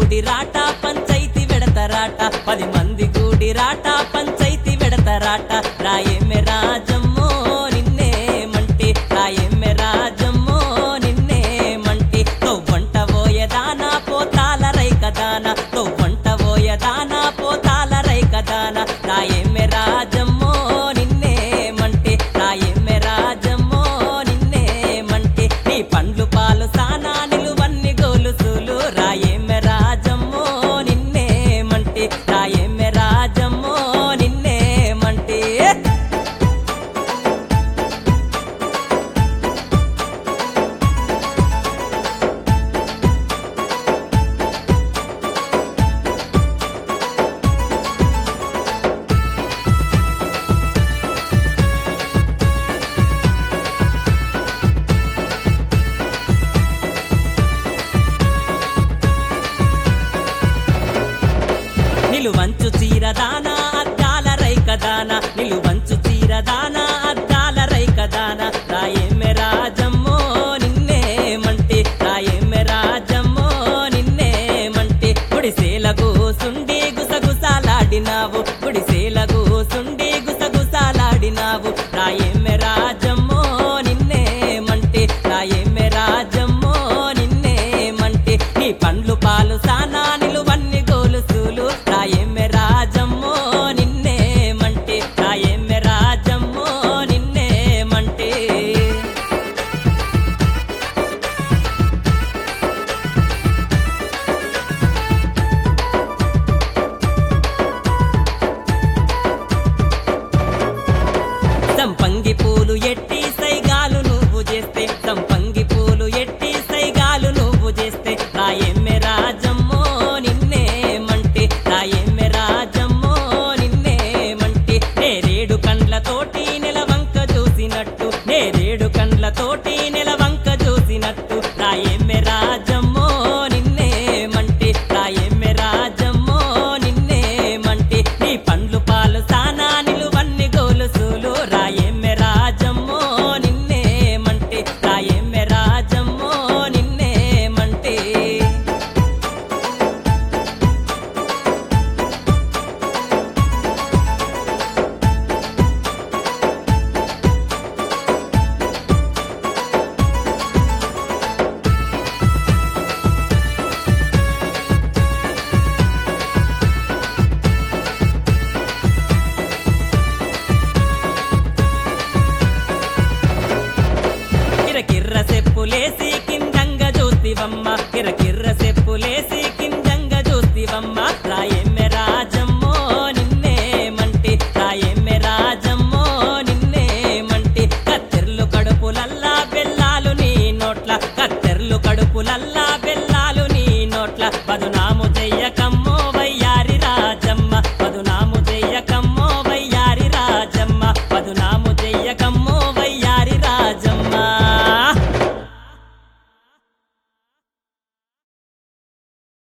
గూడి రాట పంచైతి వెడతరాట పది మంది గూడి రాట పంచైతి వెడతరాట రాయేమె రాజమ్మో నిన్నే మంటి రాయేమె రాజమ్మో నిన్నే మంటి తో వంట పోయేదానా పోతాల రైకదాన తో వంట పోయేదానా పోతాల రైకదాన రాయేమె రాజమ్మో నిన్నే మంటి రాయేమె రాజమ్మో నిన్నే మంటి నీ పండ్లు పాలు సానా నిలువన్ని గోలుసులు రాయేమె రాజమ్మో నిన్నే మంటి రాయేమె రాజమ్మో నిన్నే మంటి నిలువంచు చీరదాన అద్దాల రైకదాన నిలువంచు చీరదాన అద్దాల రైకదాన రాయేమె రాజమ్మో నిన్నే మంటి రాయేమె రాజమ్మో నిన్నే మంటి గుడిసేల కూసుండి గుసగుసాలాడినావు గుడిసేల కూసుండి గుసగుసాలాడినావు రాయేమె రాజమ్మో నిన్నే మంటి రాయేమె రాజమ్మో నిన్నే మంటి నీ పండ్లు పాలు సానా నిలువన్ని గోలుసులు రాయేమె రాజమ్మో నిన్నే మంటి రాయేమె రాజమ్మో నిన్నే మంటి సంపంగి పూలు ఎట్టి సైగాలు నువ్వు చేస్తే సంపంగి పూలు ఎట్టి సైగాలు నువ్వు చేస్తే రాయేమె రాజమ్మో నిన్నే మంటి రాయేమె రాజమ్మో నిన్నే మంటి నేరేడు కండ్లతోటి నెలవంక చూసినట్టు నేరేడు కండ్లతోటి నెలవంక చూసినట్టు రాయేమె రాజమ్మో నిన్నే మంటి రాయేమె రాజమ్మో నిన్నే మంటి నీ పండ్లు పాలు సానా నిలువన్ని గోలుసులు రాయేమె రాజమ్మో నిన్నే మంటి రాయేమె రాజమ్మో నిన్నే మంటి కిరకిర్ర సెప్పులేసి కిందంగ చూస్తివమ్మ కిరకిర్ర సెప్పులేసి కిందంగ చూస్తివమ్మ రాయెమ్మె రాజమ్మో నిన్నే మంటి రాయెమ్మె రాజమ్మో నిన్నే మంటి కత్తెర్లు కడుపులల్లా బెల్లాలు నీ నోట్ల కత్తెర్లు కడుపులల్లా బెల్లాలు నీ నోట్ల పదునాము చెయ్యకమ్మో వయ్యారి రాజమ్మ పదునాము చెయ్యకమ్మో వయ్యారి రాజమ్మ పదునాము చెయ్యకమ్మో